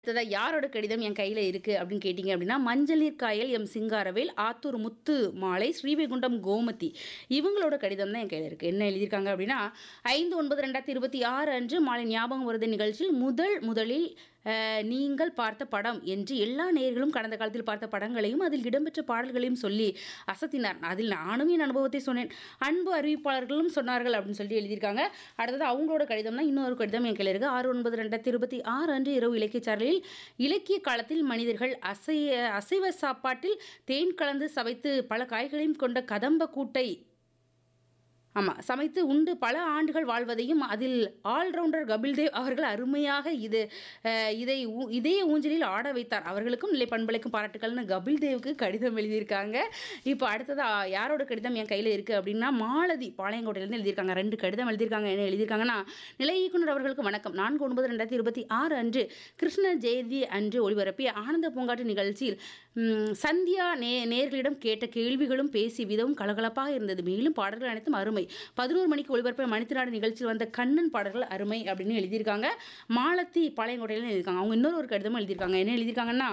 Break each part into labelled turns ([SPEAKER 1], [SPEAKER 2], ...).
[SPEAKER 1] அடுத்ததா யாரோட கடிதம் என் கையில இருக்கு அப்படின்னு கேட்டீங்க அப்படின்னா, மஞ்சள் நீர் காயல் எம் சிங்காரவேல், ஆத்தூர் முத்து மாலை, ஸ்ரீவைகுண்டம் கோமதி. இவங்களோட கடிதம் தான் என் கையில இருக்கு. என்ன எழுதியிருக்காங்க அப்படின்னா, 5/9/2026 அன்று மாலை ஞாபகம் வருது நிகழ்ச்சியில் முதல் முதலில் அ நீங்கள் பார்த்த படம் என்று எல்லா நேயர்களும் கடந்த காலத்தில் பார்த்த படங்களையும், அதில் இடம்பெற்ற பாடல்களையும் சொல்லி அசத்தினார். அதில் நானும் என் அனுபவத்தை சொன்னேன். அன்பு அறிவிப்பாளர்களும் சொன்னார்கள் அப்படின்னு சொல்லிட்டு எழுதியிருக்காங்க. அடுத்தது அவங்களோட கடிதம் தான் இன்னொரு கடிதம் என் கையில இருக்கு. 6/9/2026 அன்று இரவு இலக்கிய சாரலில் இலக்கிய காலத்தில் மனிதர்கள் அசைய அசைவ சாப்பாட்டில் தேன் கலந்து சவைத்து பல காய்களையும் கொண்ட கதம்ப கூட்டை ஆமா. சமைத்து உண்டு பல ஆண்டுகள் வாழ்வதையும், அதில் ஆல்ரவுண்டர் கபில்தேவ் அவர்கள் அருமையாக இது அ இதை ஊ இதய ஊஞ்சலில் ஆட வைத்தார். அவர்களுக்கும் நிலை பண்பலைக்கும் பாராட்டுக்கள்னு கபில்தேவுக்கு கடிதம் எழுதியிருக்காங்க. இப்போ அடுத்ததா யாரோட கடிதம் என் கையில இருக்கு அப்படின்னா, மாலதி பாளையங்கோட்டையிலேருந்து எழுதியிருக்காங்க. 2 கடிதம் எழுதியிருக்காங்க. என்ன எழுதியிருக்காங்கன்னா, நிலைய இயக்குனர் அவர்களுக்கு வணக்கம். 4/9/2026 அன்று கிருஷ்ண ஜெயந்தி அன்று ஒளிபரப்பிய ஆனந்த பூங்காற்று நிகழ்ச்சியில் ம் சந்தியா நே நேயர்களிடம் கேட்ட கேள்விகளும் பேசிய விதமும் கலகலப்பாக இருந்தது. மேலும் பாடல்கள் அனைத்தும் அருமை. 11 மணிக்கு ஒளிபரப்பிய மணித்திராடு நிகழ்ச்சியில் வந்த கண்ணன் பாடல்கள் அருமை அப்படின்னு எழுதியிருக்காங்க. மாலத்தி பாளையங்கோட்டையிலேருந்து எழுதியிருக்காங்க. அவங்க இன்னொரு ஒரு கடிதமும் எழுதியிருக்காங்க. என்ன எழுதியிருக்காங்கன்னா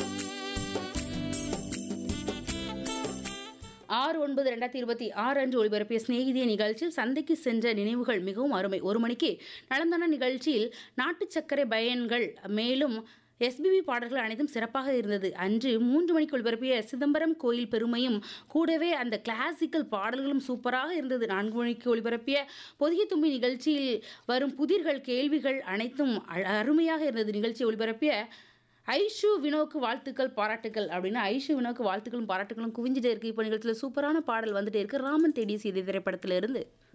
[SPEAKER 1] 6/9/2026 அன்று ஒளிபரப்பிய சிநேகிதியே நிகழ்ச்சியில் சந்தைக்கு சென்ற நினைவுகள் மிகவும் அருமை. 1 மணிக்கு நலந்தானா நிகழ்ச்சியில் நாட்டு சர்க்கரை பயன்கள் மேலும் எஸ்பிபி பாடல்கள் அனைத்தும் சிறப்பாக இருந்தது. அன்று 3 மணிக்கு ஒளிபரப்பிய சிதம்பரம் கோயில் பெருமையும், கூடவே அந்த கிளாசிக்கல் பாடல்களும் சூப்பராக இருந்தது. 4 மணிக்கு ஒளிபரப்பிய பொதிகை தும்பி நிகழ்ச்சியில் வரும் புதிர்கள், கேள்விகள் அனைத்தும் அ அருமையாக இருந்தது. நிகழ்ச்சியை ஒளிபரப்பிய ஐஷு வினோக்கு வாழ்த்துக்கள், பாராட்டுக்கள் அப்படின்னு ஐஷு வினோக்கு வாழ்த்துக்களும், பாராட்டுக்களும் குவிஞ்சிட்டே இருக்கு. இப்போ நிகழ்ச்சியில சூப்பரான பாடல் வந்துட்டே இருக்கு. ராமன் தேடிய சீதை திரைப்படத்திலிருந்து.